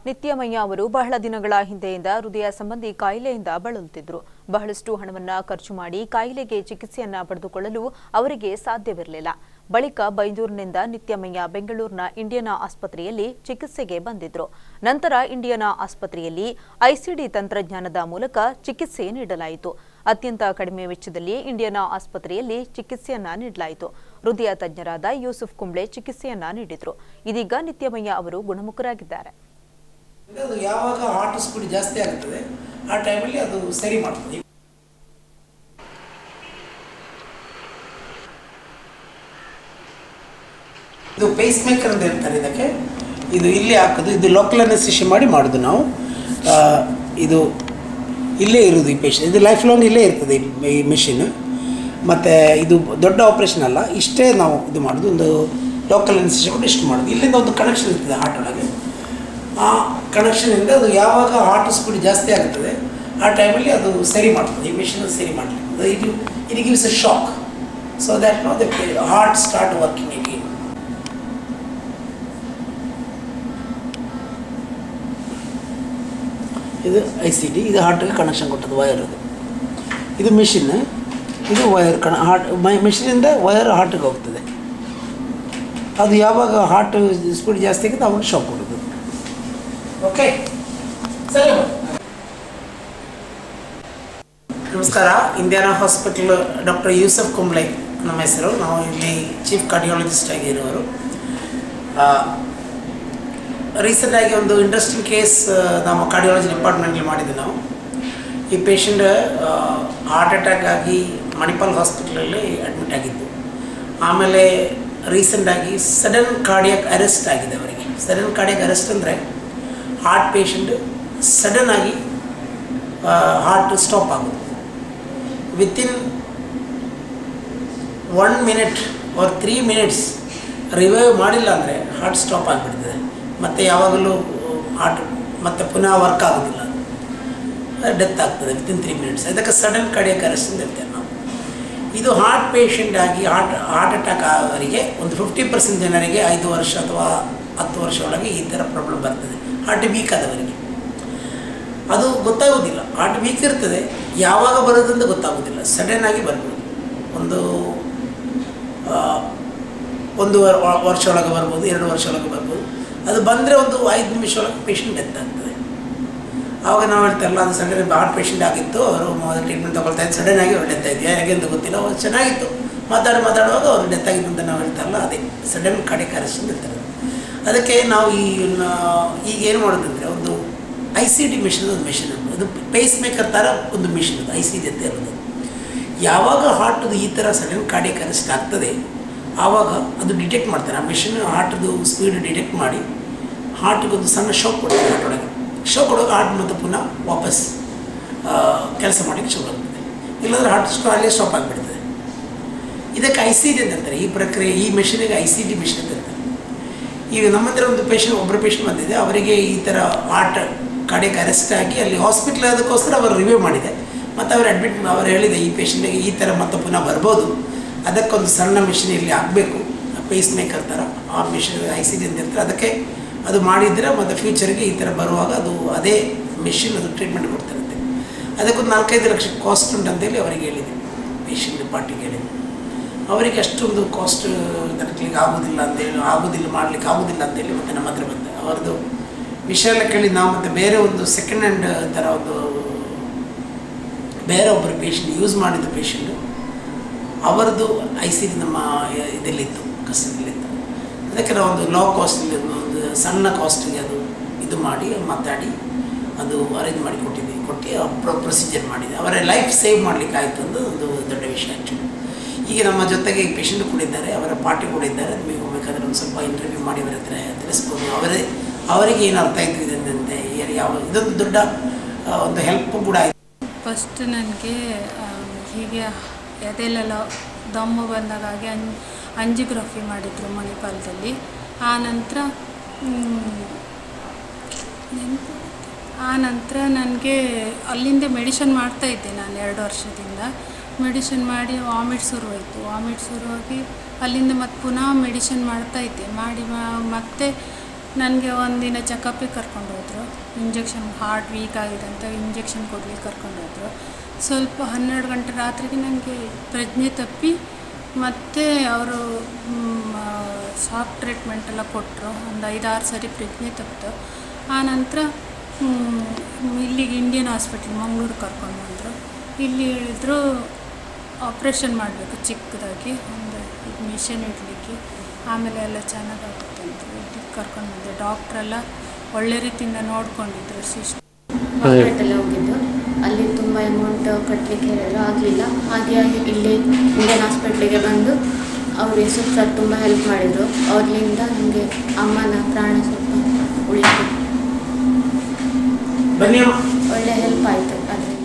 ನಿತ್ಯಮಯ್ಯ ಅವರು ಬಹಳ ದಿನಗಳ ಹಿಂದೆಯಿಂದ ಹೃದಯ ಸಂಬಂಧಿ ಕಾಯಿಲೆಯಿಂದ ಬಳಲುತ್ತಿದ್ದರು ಬಹಳಷ್ಟು ಹಣವನ್ನ ಖರ್ಚು ಮಾಡಿ ಕಾಯಿಲೆಗೆ ಚಿಕಿತ್ಸೆಯನ್ನ ಪಡೆದುಕೊಳ್ಳಲು ಅವರಿಗೆ ಸಾಧ್ಯವಿರಲಿಲ್ಲ ಬಳಿಕ ಬೈಂದೂರಿನಿಂದ ನಿತ್ಯಮಯ್ಯ ಬೆಂಗಳೂರಿನ ಇಂಡಿಯನ ಆಸ್ಪತ್ರೆಯಲ್ಲಿ ಚಿಕಿತ್ಸೆಗೆ ಬಂದಿದ್ರು ನಂತರ ಇಂಡಿಯನ ಆಸ್ಪತ್ರೆಯಲ್ಲಿ ಐಸಿಡಿ ತಂತ್ರಜ್ಞಾನದ ಮೂಲಕ ಚಿಕಿತ್ಸೆ ನೀಡಲಾಯಿತು ಅತ್ಯಂತ ಕಡಿಮೆ ವೆಚ್ಚದಲ್ಲಿ ಇಂಡಿಯನ ಆಸ್ಪತ್ರೆಯಲ್ಲಿ ಚಿಕಿತ್ಸೆಯನ್ನ ನೀಡಲಾಯಿತು ಹೃದಯ ತಜ್ಞರಾದ ಯೂಸುಫ್ ಕುಂಬ್ಳೆ ಚಿಕಿತ್ಸೆಯನ್ನ ನೀಡಿದ್ರು ಇದೀಗ ನಿತ್ಯಮಯ್ಯ ಅವರು ಗುಣಮುಖರಾಗಿದ್ದಾರೆ ಅದು ಯಾವಾಗ ಹಾರ್ಟ್ ಸ್ಪೀಡ್ ಜಾಸ್ತಿ ಆಗ್ತದೆ ಆ ಟೈಮಲ್ಲಿ ಅದು ಸರಿ ಮಾಡ್ತದೆ ಇದು ಪೇಸ್ ಮೇಕರ್ ಅಂತ ಹೇಳ್ತಾರೆ ಇದಕ್ಕೆ ಇದು ಇಲ್ಲಿ ಹಾಕೋದು ಇದು ಲೋಕಲ್ ಅನೆಸ್ಟಿಷಿ ಮಾಡಿ ಮಾಡೋದು ನಾವು ಆ, ಇದು ಇಲ್ಲೇ ಇರೋದು ಈ ಪೇಷಂಟ್ ಇದು ಲೈಫ್ ಲಾಂಗ್ ಇಲ್ಲೇ ಇರ್ತದೆ ಈ- ಈ ಮೆಷಿನ್ ಮತ್ತು ಇದು ದೊಡ್ಡ ಆಪ್ರೇಷನ್ ಅಲ್ಲ ಇಷ್ಟೇ ನಾವು ಇದು ಮಾಡೋದು ಒಂದು ಲೋಕಲ್ ಅನೆಸ್ಟಿಷಿ ಕೊಟ್ಟು ಇಷ್ಟು ಮಾಡೋದು ಇಲ್ಲಿಂದ ಒಂದು ಕನೆಕ್ಷನ್ ಇರ್ತದೆ ಹಾರ್ಟ್ ಒಳಗೆ ಆ ಕನೆಕ್ಷನಿಂದ ಅದು ಯಾವಾಗ ಹಾರ್ಟ್ ಸ್ಪೀಡ್ ಜಾಸ್ತಿ ಆಗ್ತದೆ ಆ ಟೈಮಲ್ಲಿ ಅದು ಸರಿ ಮಾಡ್ತದೆ ಈ ಮೆಷಿನ್ ಸರಿ ಮಾಡಲಿಕ್ಕೆ ಇದು ಇದು gives a shock so that no the heart start working again ಇದು ಐ ಸಿ ಡಿ ಇದು ಹಾರ್ಟ್ಗೆ ಕನೆಕ್ಷನ್ ಕೊಟ್ಟದ್ದು ವಯರ್ ಅದು ಇದು ಮಿಷಿನ್ ಇದು ವಯರ್ ಕಣ ಹಾರ್ಟ್ ಮಿಷಿನಿಂದ ವಯರ್ ಹಾರ್ಟಿಗೆ ಹೋಗ್ತದೆ ಅದು ಯಾವಾಗ ಹಾರ್ಟ್ ಸ್ಪೀಡ್ ಜಾಸ್ತಿ ಆಗುತ್ತೆ ಅವಾಗ ಶಾಕ್ ಕೊಡೋದು ಓಕೆ ಸರಿ ನಮಸ್ಕಾರ Indiana hospital doctor Yusuf Kumble ನಮ್ಮ ಹೆಸರು ನಾವು ಇಲ್ಲಿ ಚೀಫ್ ಕಾರ್ಡಿಯಾಲಜಿಸ್ಟ್ ಆಗಿರೋರು ರೀಸೆಂಟಾಗಿ ಒಂದು ಇಂಟ್ರೆಸ್ಟಿಂಗ್ ಕೇಸ್ ನಮ್ಮ ಕಾರ್ಡಿಯಾಲಜಿ ಡಿಪಾರ್ಟ್ಮೆಂಟಲ್ಲಿ ಮಾಡಿದ್ದೆ ನಾವು ಈ ಪೇಷಂಟ್ ಹಾರ್ಟ್ ಅಟ್ಯಾಕ್ ಆಗಿ ಮಣಿಪಾಲ್ ಹಾಸ್ಪಿಟಲಲ್ಲಿ ಅಡ್ಮಿಟ್ ಆಗಿದ್ದು ಆಮೇಲೆ ರೀಸೆಂಟಾಗಿ ಸಡನ್ ಕಾರ್ಡಿಯಾಕ್ ಅರೆಸ್ಟ್ ಆಗಿದೆ ಅವರಿಗೆ ಸಡನ್ ಕಾರ್ಡಿಯಾಕ್ ಅರೆಸ್ಟ್ ಅಂದರೆ ಹಾರ್ಟ್ ಪೇಷಂಟ್ ಸಡನ್ ಆಗಿ ಹಾರ್ಟ್ ಸ್ಟಾಪ್ ಆಗೋದು within one minute or three minutes revive ಮಾಡಿಲ್ಲ ಅಂದರೆ ಹಾರ್ಟ್ ಸ್ಟಾಪ್ ಆಗಿಬಿಡ್ತದೆ ಮತ್ತು ಯಾವಾಗಲೂ ಹಾರ್ಟ್ ಮತ್ತು ಪುನಃ ವರ್ಕ್ ಆಗೋದಿಲ್ಲ ಡೆತ್ ಆಗ್ತದೆ ವಿತಿನ್ ತ್ರೀ ಮಿನಿಟ್ಸ್ ಅದಕ್ಕೆ ಸಡನ್ ಕಾರ್ಡಿಯಕ್ ಅರೆಸ್ಟ್ ಅಂತ ಹೇಳ್ತೇವೆ ನಾವು ಇದು ಹಾರ್ಟ್ ಪೇಷಂಟ್ ಆಗಿ ಹಾರ್ಟ್ ಹಾರ್ಟ್ ಅಟ್ಯಾಕ್ ಆಗೋರಿಗೆ ಒಂದು ಫಿಫ್ಟಿ ಪರ್ಸೆಂಟ್ ಜನರಿಗೆ ಐದು ವರ್ಷ ಅಥವಾ ಹತ್ತು ವರ್ಷ ಒಳಗೆ ಈ ಥರ ಪ್ರಾಬ್ಲಮ್ ಬರ್ತದೆ ಹಾರ್ಟ್ ವೀಕ್ ಆದವರಿಗೆ ಅದು ಗೊತ್ತಾಗೋದಿಲ್ಲ ಹಾರ್ಟ್ ವೀಕ್ ಇರ್ತದೆ ಯಾವಾಗ ಬರೋದಂತ ಗೊತ್ತಾಗೋದಿಲ್ಲ ಸಡನ್ ಆಗಿ ಬರ್ಬೋದು ಒಂದು ಆ, ಒಂದು ವರ್- ವ- ವರ್ಷ ಒಳಗೆ ಬರ್ಬೋದು ಎರಡು ವರ್ಷ ಒಳಗೆ ಬರ್ಬೋದು ಅದು ಬಂದರೆ ಒಂದು ಐದು ನಿಮಿಷ ಒಳಗೆ ಪೇಷಂಟ್ ಡೆತ್ ಆಗ್ತದೆ ಆವಾಗ ನಾವು ಹೇಳ್ತಾರಲ್ಲ ಅದು ಸಡನ್ ಹಾರ್ಟ್ ಪೇಷಂಟ್ ಆಗಿತ್ತು ಅವರು ಮೊದಲು ಟ್ರೀಟ್ಮೆಂಟ್ ತೊಗೊಳ್ತಾ ಇದ್ದು ಸಡನ್ ಆಗಿ ಅವ್ರು ಡೆತ್ ಆಯಿತು ಹೇಗೆ ಅಂತ ಗೊತ್ತಿಲ್ಲ ಅವ್ರು ಚೆನ್ನಾಗಿತ್ತು ಮಾತಾಡಿ ಮಾತಾಡುವಾಗ ಅವ್ರು ಡೆತ್ ಆಗಿತ್ತು ಅಂತ ನಾವು ಹೇಳ್ತಾರಲ್ಲ ಅದೇ ಸಡನ್ ಕಾರ್ಡಿಯಕ್ ಅರೆಸ್ಟ್ ಅಂತ ಹೇಳ್ತಾರೆ ಅದಕ್ಕೆ ನಾವು ಈ ನ- ಈಗ ಏನು ಮಾಡೋದಂದರೆ ಒಂದು ಐ ಸಿ ಡಿ ಮಿಷನ್ ಒಂದು ಮಿಷನ್ ಅದು ಪೇಸ್ ಮೇಕರ್ ಥರ ಒಂದು ಮಿಷನ್ ಅದು ಐ ಸಿ ಡಿ ಅಂತ ಇರೋದು ಯಾವಾಗ ಹಾರ್ಟ್ದು ಈ ಥರ ಸಡನ್ ಕಾರ್ಡಿಯಕ್ ಅರೆಸ್ಟ್ ಆಗ್ತದೆ ಆವಾಗ ಅದು ಡಿಟೆಕ್ಟ್ ಮಾಡ್ತಾರೆ ಆ ಮಿಷನ್ ಹಾರ್ಟ್ದು ಸ್ಪೀಡ್ ಡಿಟೆಕ್ಟ್ ಮಾಡಿ ಹಾರ್ಟ್ಗೆ ಒಂದು ಸಣ್ಣ ಶಾಕ್ ಕೊಡ್ತಾರೆ ಹಾರ್ಟ್ ಒಳಗೆ ಶಾಕ್ ಕೊಡುವಾಗ ಹಾರ್ಟ್ ಮತ್ತು ಪುನಃ ವಾಪಸ್ ಕೆಲಸ ಮಾಡಲಿಕ್ಕೆ ಶುರು ಆಗ್ತದೆ ಇಲ್ಲಾಂದ್ರೆ ಹಾರ್ಟ್ ಸ್ಟಾ ಅಲ್ಲೇ ಸ್ಟಾಪ್ ಆಗಿಬಿಡ್ತದೆ ಇದಕ್ಕೆ ಐ ಸಿ ಡಿ ಅಂತ ಹೇಳ್ತಾರೆ ಈ ಪ್ರಕ್ರಿಯೆ ಈ ಮಿಷನಿಗೆ ಐ ಸಿ ಡಿ ಮಿಷನ್ ಅಂತ ಹೇಳ್ತಾರೆ ಈಗ ನಮ್ಮ ಹತ್ರ ಒಂದು ಪೇಷಂಟ್ ಒಬ್ಬರು ಪೇಷಂಟ್ ಬಂದಿದೆ ಅವರಿಗೆ ಈ ಥರ ಹಾರ್ಟ್ ಕಾರ್ಡಿಯಕ್ ಅರೆಸ್ಟ್ ಆಗಿ ಅಲ್ಲಿ ಹಾಸ್ಪಿಟ್ಲ್ ಅದಕ್ಕೋಸ್ಕರ ಅವರು ರಿವ್ಯೂ ಮಾಡಿದೆ ಮತ್ತು ಅವರು ಅಡ್ಮಿಟ್ ಅವರು ಹೇಳಿದೆ ಈ ಪೇಷಂಟಿಗೆ ಈ ಥರ ಮತ್ತೆ ಪುನಃ ಬರ್ಬೋದು ಅದಕ್ಕೊಂದು ಸಣ್ಣ ಮಿಷಿನ್ ಇಲ್ಲಿ ಆಗಬೇಕು ಪೇಸ್ ಮೇಕರ್ ಥರ ಆ ಮಿಷಿನ್ ಐ ಸಿ ಡಿ ಅಂತ ಇರ್ತಾರೆ ಅದಕ್ಕೆ ಅದು ಮಾಡಿದರೆ ಮತ್ತು ಫ್ಯೂಚರ್ಗೆ ಈ ಥರ ಬರುವಾಗ ಅದು ಅದೇ ಮಿಷಿನ್ ಅದು ಟ್ರೀಟ್ಮೆಂಟ್ ಕೊಡ್ತಾರಂತೆ ಅದಕ್ಕೊಂದು ನಾಲ್ಕೈದು ಲಕ್ಷ ಕಾಸ್ಟ್ ಉಂಟಂತೇಳಿ ಅವರಿಗೆ ಹೇಳಿದೆ ಪೇಷಂಟ್ ಪಾರ್ಟಿಗೆ ಹೇಳಿದೆ ಅವರಿಗೆ ಅಷ್ಟೊಂದು ಕಾಸ್ಟ್ ತರಲಿಕ್ಕೆ ಆಗೋದಿಲ್ಲ ಅಂತೇಳಿ ಆಗೋದಿಲ್ಲ ಮಾಡಲಿಕ್ಕೆ ಆಗೋದಿಲ್ಲ ಅಂತೇಳಿ ಮತ್ತೆ ನಮ್ಮ ಹತ್ರ ಬಂದ ಅವ್ರದ್ದು ವಿಷಯ ಎಲ್ಲ ಕೇಳಿ ನಾವು ಮತ್ತೆ ಬೇರೆ ಒಂದು ಸೆಕೆಂಡ್ ಹ್ಯಾಂಡ್ ಥರ ಒಂದು ಬೇರೆ ಒಬ್ಬರು ಪೇಷಂಟ್ ಯೂಸ್ ಮಾಡಿದ ಪೇಷಂಟು ಅವರದ್ದು ಐ ಸಿ ನಮ್ಮ ಇದರಲ್ಲಿತ್ತು ಕಸ್ಟಡಿಯಲ್ಲಿತ್ತು ಅದಕ್ಕೆ ನಾವು ಒಂದು ಲೋ ಕಾಸ್ಟಲ್ಲಿ ಒಂದು ಸಣ್ಣ ಕಾಸ್ಟಿಗೆ ಅದು ಇದು ಮಾಡಿ ಮಾತಾಡಿ ಅದು ಅರೇಂಜ್ ಮಾಡಿ ಕೊಟ್ಟಿದ್ದೀವಿ ಕೊಟ್ಟು ಪ್ರೊಸೀಜರ್ ಮಾಡಿದೆ ಅವರ ಲೈಫ್ ಸೇವ್ ಮಾಡಲಿಕ್ಕೆ ಆಯಿತು ಅಂತ ಒಂದು ದೊಡ್ಡ ವಿಷಯ ಆ್ಯಕ್ಚುಲಿ ಈಗ ನಮ್ಮ ಜೊತೆಗೆ ಪೇಷಂಟ್ ಕೂಡ ಇದ್ದಾರೆ ಅವರ ಪಾರ್ಟಿ ಕೂಡ ಇದ್ದಾರೆ ನಿಮಗೆ ಹೋಗ್ಬೇಕಾದ್ರೆ ಒಂದು ಸ್ವಲ್ಪ ಇಂಟರ್ವ್ಯೂ ಮಾಡಿ ಅವರ ಹತ್ರ ತಿಳಿಸ್ಬೋದು ಅವರೇ ಅವರಿಗೆ ಏನು ಅರ್ಥ ಆಯಿತು ಇದಂತೆ ಏನು ಯಾವ ಇದೊಂದು ದೊಡ್ಡ ಆ, ಒಂದು ಹೆಲ್ಪ್ ಕೂಡ ಆಯಿತು ಫಸ್ಟ್ ನನಗೆ ಹೀಗೆ ಎದೆಲೆಲ್ಲ ದಮ್ಮು ಬಂದಾಗಾಗಿ ಅನ್ ಅಂಜಿಗ್ರಫಿ ಮಾಡಿದರು ಮಣಿಪಾಲದಲ್ಲಿ ಆ ನಂತರ ನೆನ್ಪು ಆ ನಂತರ ನನಗೆ ಅಲ್ಲಿಂದ ಮೆಡಿಷನ್ ಮಾಡ್ತಾಯಿದ್ದೆ ನಾನು ಎರಡು ವರ್ಷದಿಂದ ಮೆಡಿಷನ್ ಮಾಡಿ ವಾಮಿಟ್ ಶುರುವಾಯಿತು ವಾಮಿಟ್ ಶುರುವಾಗಿ ಅಲ್ಲಿಂದ ಮತ್ತೆ ಪುನಃ ಮೆಡಿಷನ್ ಮಾಡ್ತಾಯಿದ್ದೆ ಮಾಡಿ ಮ- ಮತ್ತೆ ನನಗೆ ಒಂದಿನ ಚೆಕಪ್ಪಿಗೆ ಕರ್ಕೊಂಡು ಹೋದರು ಇಂಜೆಕ್ಷನ್ ಹಾರ್ಟ್ ವೀಕ್ ಆಗಿದೆ ಅಂತ ಇಂಜೆಕ್ಷನ್ ಕೊಡ್ಲಿಕ್ಕೆ ಕರ್ಕೊಂಡು ಹೋದರು ಸ್ವಲ್ಪ ಹನ್ನೆರಡು ಗಂಟೆ ರಾತ್ರಿಗೆ ನನಗೆ ಪ್ರಜ್ಞೆ ತಪ್ಪಿ ಮತ್ತು ಅವರು ಸಾಫ್ಟ್ ಟ್ರೀಟ್ಮೆಂಟ್ ಎಲ್ಲ ಕೊಟ್ಟರು ಒಂದು ಐದಾರು ಸರಿ ಪ್ರಜ್ಞೆ ತಪ್ಪಿತು ಆ ನಂತರ ಇಲ್ಲಿಗೆ ಇಂಡಿಯನ್ ಹಾಸ್ಪಿಟ್ಲ್ ಮಂಗಳೂರು ಕರ್ಕೊಂಡು ಬಂದರು ಇಲ್ಲಿ ಹೇಳಿದ್ರು ಆಪ್ರೇಷನ್ ಮಾಡಬೇಕು ಚಿಕ್ಕದಾಗಿ ಒಂದು ಮಿಷನ್ ಇಡಲಿಕ್ಕೆ ಆಮೇಲೆ ಎಲ್ಲ ಚೆನ್ನಾಗಾಗುತ್ತೆ ಅಂತ ಇದಕ್ಕೆ ಕರ್ಕೊಂಡು ಬಂದೆ ಡಾಕ್ಟ್ರೆಲ್ಲ ಒಳ್ಳೆ ರೀತಿಯಿಂದ ನೋಡ್ಕೊಂಡಿದ್ರು ಸಿಸ್ಟ್ ಹಾಸ್ಪಿಟಲ್ ಹೋಗಿದ್ದು ಅಲ್ಲಿ ತುಂಬ ಅಮೌಂಟ್ ಕಟ್ಟಲಿಕ್ಕೆ ಎಲ್ಲ ಆಗಲಿಲ್ಲ ಹಾಗೆ ಇಲ್ಲಿ ಇಂಡಿಯನ್ ಹಾಸ್ಪಿಟ್ಲಿಗೆ ಬಂದು ಅವರು ಯಶೋಕ್ ಸರ್ ತುಂಬ ಹೆಲ್ಪ್ ಮಾಡಿದರು ಅವ್ರಿಂದ ನಮಗೆ ಅಮ್ಮನ ಪ್ರಾಣ ಸ್ವಲ್ಪ ಉಳಿತು ಬನ್ನಿ ಅಮ್ಮ ಒಳ್ಳೆ ಹೆಲ್ಪ್ ಆಯಿತು ಅದರಿಂದ